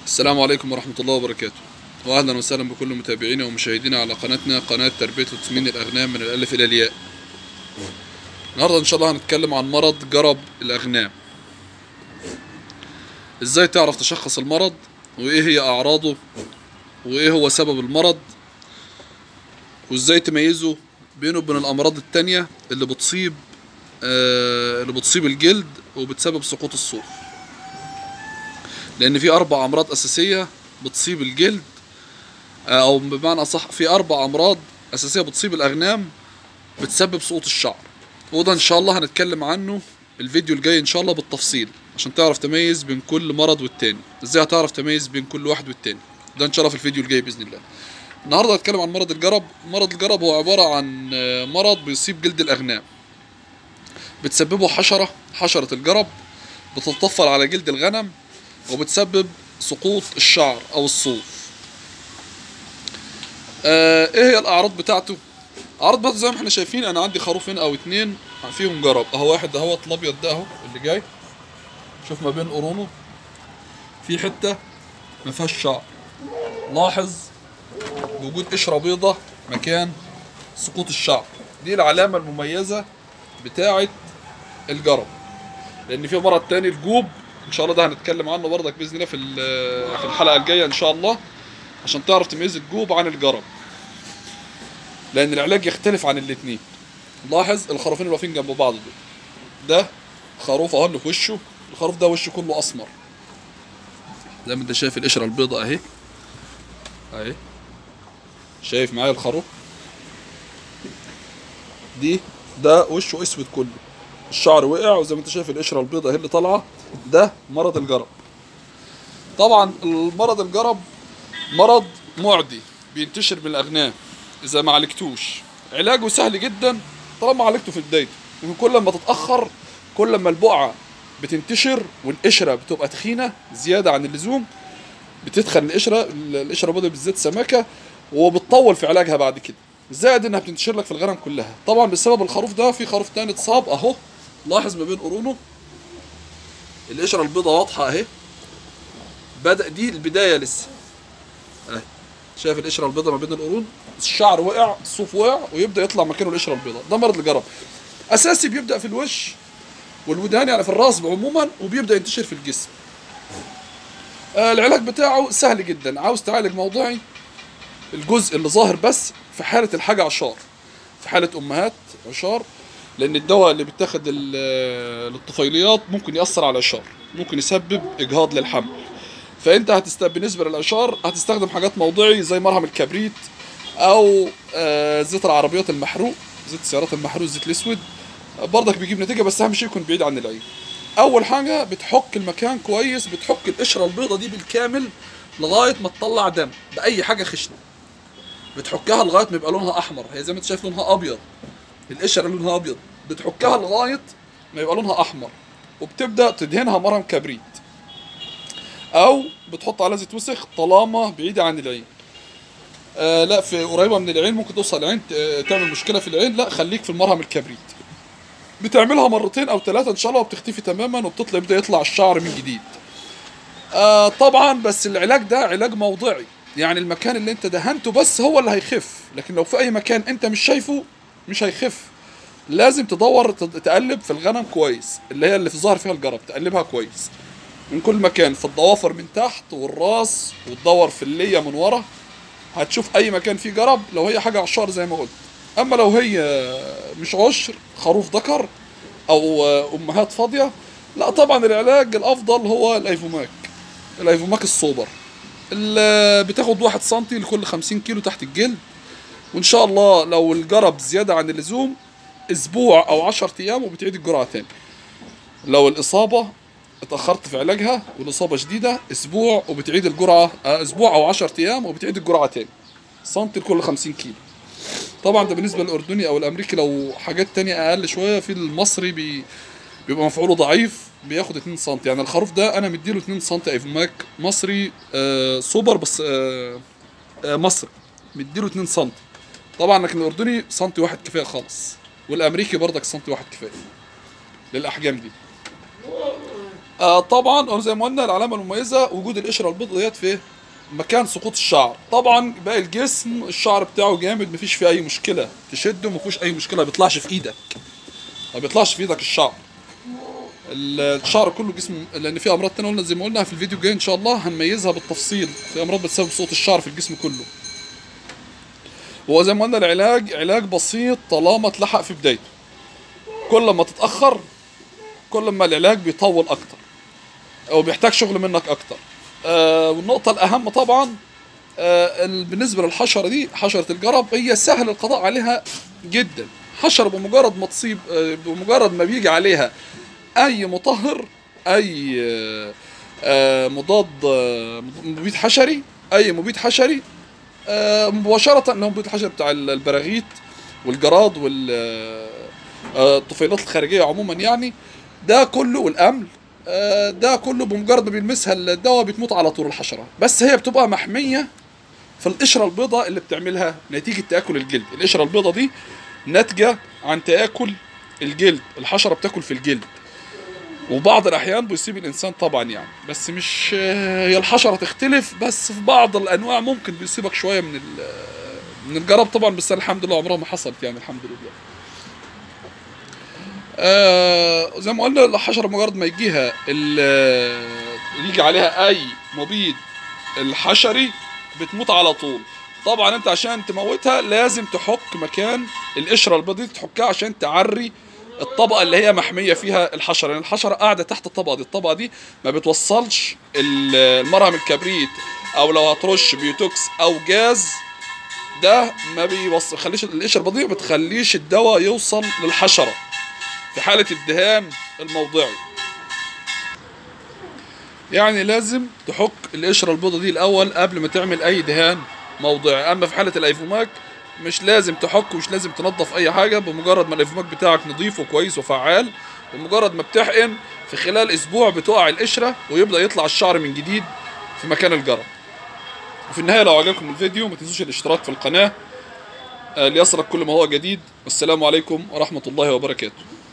السلام عليكم ورحمة الله وبركاته وأهلا وسهلا بكل متابعينا ومشاهدينا على قناتنا قناة تربية وتسمين الأغنام من الألف إلى الياء النهاردة إن شاء الله هنتكلم عن مرض جرب الأغنام إزاي تعرف تشخص المرض وإيه هي أعراضه وإيه هو سبب المرض وإزاي تميزه بينه وبين الأمراض التانية اللي بتصيب آه اللي بتصيب الجلد وبتسبب سقوط الصوف لان في اربع امراض اساسيه بتصيب الجلد او بمعنى اصح في اربع امراض اساسيه بتصيب الاغنام بتسبب سقوط الشعر وده ان شاء الله هنتكلم عنه الفيديو الجاي ان شاء الله بالتفصيل عشان تعرف تميز بين كل مرض والتاني ازاي هتعرف تميز بين كل واحد والتاني ده ان شاء الله في الفيديو الجاي باذن الله النهارده هتكلم عن مرض الجرب مرض الجرب هو عباره عن مرض بيصيب جلد الاغنام بتسببه حشره حشره الجرب بتتطفل على جلد الغنم وبتسبب سقوط الشعر او الصوف آه ايه هي الاعراض بتاعته اعراض بتاعته زي ما احنا شايفين انا عندي خروفين او اتنين فيهم جرب اهو واحد اهوت الابيض ده اهو اللي جاي شوف ما بين قرونه في حته ما فيهاش شعر لاحظ وجود قشره بيضه مكان سقوط الشعر دي العلامه المميزه بتاعه الجرب لان في مرض تاني الجوب ان شاء الله ده هنتكلم عنه برضك باذن الله في في الحلقه الجايه ان شاء الله عشان تعرف تميز الجوب عن الجرب لان العلاج يختلف عن الاثنين لاحظ الخروفين اللي واقفين جنب بعض دول ده خروف اهو اللي في وشه الخروف ده وشه كله اسمر زي ما انت شايف القشره البيضاء اهي اهي شايف معايا الخروف دي ده وشه اسود كله الشعر وقع وزي ما انت شايف القشره البيضاء اهي اللي طالعه ده مرض الجرب طبعا المرض الجرب مرض معدي بينتشر بالاغنام اذا ما عالجتوش علاجه سهل جدا طالما عالجته في بدايته وكل ما تتاخر كل ما البقعه بتنتشر والقشره بتبقى تخينه زياده عن اللزوم بتدخل القشره القشره البيضاء بالذات سماكه وبتطول في علاجها بعد كده زائد انها بتنتشر لك في الغنم كلها طبعا بسبب الخروف ده في خروف تاني اتصاب اهو لاحظ ما بين قرونه القشره البيضاء واضحه اهي بدا دي البدايه لسه اهي شايف القشره البيضاء ما بين القرون الشعر وقع الصوف وقع ويبدا يطلع مكانه القشره البيضاء ده مرض الجرب اساسي بيبدا في الوش والودان يعني في الراس عموما وبيبدا ينتشر في الجسم آه العلاج بتاعه سهل جدا عاوز تعالج موضعي الجزء اللي ظاهر بس في حاله الحاجه عشار في حاله امهات عشار لان الدواء اللي بيتاخد للطفيليات ممكن ياثر على العشار ممكن يسبب اجهاض للحمل فانت هتست بالنسبه للعشار هتستخدم حاجات موضعي زي مرهم الكبريت او آه زيت العربيات المحروق زيت السيارات المحروق زيت الاسود برضك بيجيب نتيجه بس اهم شيء يكون بعيد عن العين اول حاجه بتحك المكان كويس بتحك القشره البيضه دي بالكامل لغايه ما تطلع دم باي حاجه خشنه بتحكها لغايه ما يبقى لونها احمر هي زي ما انت شايف لونها ابيض القشره لونها ابيض بتحكها لغايه ما يبقى لونها احمر وبتبدا تدهنها مرهم كبريت او بتحط عليها زيت وسخ طالما بعيده عن العين آه لا في قريبه من العين ممكن توصل العين تعمل مشكله في العين لا خليك في المرهم الكبريت بتعملها مرتين او ثلاثه ان شاء الله وبتختفي تماما وبتطلع يبدا يطلع الشعر من جديد آه طبعا بس العلاج ده علاج موضعي يعني المكان اللي انت دهنته بس هو اللي هيخف لكن لو في اي مكان انت مش شايفه مش هيخف لازم تدور تقلب في الغنم كويس اللي هي اللي في ظهر فيها الجرب تقلبها كويس من كل مكان في الضوافر من تحت والراس وتدور في اللية من ورا هتشوف اي مكان فيه جرب لو هي حاجة عشار زي ما قلت اما لو هي مش عشر خروف ذكر او امهات فاضية لا طبعا العلاج الافضل هو الايفوماك الايفوماك السوبر اللي بتاخد واحد سنتي لكل خمسين كيلو تحت الجلد وان شاء الله لو الجرب زيادة عن اللزوم اسبوع او عشر ايام وبتعيد الجرعة تاني لو الاصابة اتأخرت في علاجها والإصابة شديدة أسبوع وبتعيد الجرعة أسبوع أو 10 أيام وبتعيد الجرعة تاني سنتي لكل 50 كيلو طبعا ده بالنسبة للأردني أو الأمريكي لو حاجات تانية أقل شوية في المصري بي بيبقى مفعوله ضعيف بياخد 2 سم يعني الخروف ده أنا مديله 2 سم ايفوماك مصري آه سوبر بس آه آه مصري مديله 2 سم طبعا لكن الأردني سنتي واحد كفاية خالص والأمريكي برضك سنتي واحد كفاية للأحجام دي آه طبعا زي ما قلنا العلامه المميزه وجود القشره البيضاء ديت في مكان سقوط الشعر طبعا باقي الجسم الشعر بتاعه جامد مفيش فيه اي مشكله تشده مفيهوش اي مشكله ما بيطلعش في ايدك ما بيطلعش في ايدك الشعر الشعر كله جسم لان في امراض تانية قلنا زي ما قلنا في الفيديو الجاي ان شاء الله هنميزها بالتفصيل في امراض بتسبب سقوط الشعر في الجسم كله وهو زي ما قلنا العلاج علاج بسيط طالما اتلحق في بدايته كل ما تتاخر كل ما العلاج بيطول اكتر او بيحتاج شغل منك اكتر آه والنقطه الاهم طبعا آه ال- بالنسبه للحشره دي حشره الجرب هي سهل القضاء عليها جدا حشره بمجرد ما تصيب آه بمجرد ما بيجي عليها اي مطهر اي آه آه مضاد آه مبيد حشري اي مبيد حشري آه مباشره اللي هو مبيد الحشري بتاع ال- البراغيث والجراد وال آه، آه، الطفيلات الخارجيه عموما يعني ده كله والامل آه، ده كله بمجرد ما بيلمسها الدواء بتموت على طول الحشره بس هي بتبقى محميه في القشره البيضاء اللي بتعملها نتيجه تاكل الجلد القشره البيضاء دي ناتجه عن تاكل الجلد الحشره بتاكل في الجلد وبعض الاحيان بيصيب الانسان طبعا يعني بس مش آه، هي الحشره تختلف بس في بعض الانواع ممكن بيصيبك شويه من ال- من الجرب طبعا بس الحمد لله عمرها ما حصلت يعني الحمد لله آه زي ما قلنا الحشره مجرد ما يجيها ال- يجي عليها اي مبيد الحشري بتموت على طول طبعا انت عشان تموتها لازم تحك مكان القشره البيضاء دي تحكها عشان تعري الطبقه اللي هي محميه فيها الحشره لان الحشره قاعده تحت الطبقه دي الطبقه دي ما بتوصلش ال- المرهم الكبريت او لو هترش بيوتوكس او جاز ده ما بيوصل خليش القشره البيضاء ما بتخليش الدواء يوصل للحشره في حالة الدهان الموضعي يعني لازم تحك القشرة البيضة دي الأول قبل ما تعمل أي دهان موضعي أما في حالة الأيفوماك مش لازم تحك ومش لازم تنظف أي حاجة بمجرد ما الأيفوماك بتاعك نظيف وكويس وفعال بمجرد ما بتحقن في خلال أسبوع بتقع القشرة ويبدأ يطلع الشعر من جديد في مكان الجرب وفي النهاية لو عجبكم الفيديو ما تنسوش الاشتراك في القناة آه، ليصلك كل ما هو جديد والسلام عليكم ورحمة الله وبركاته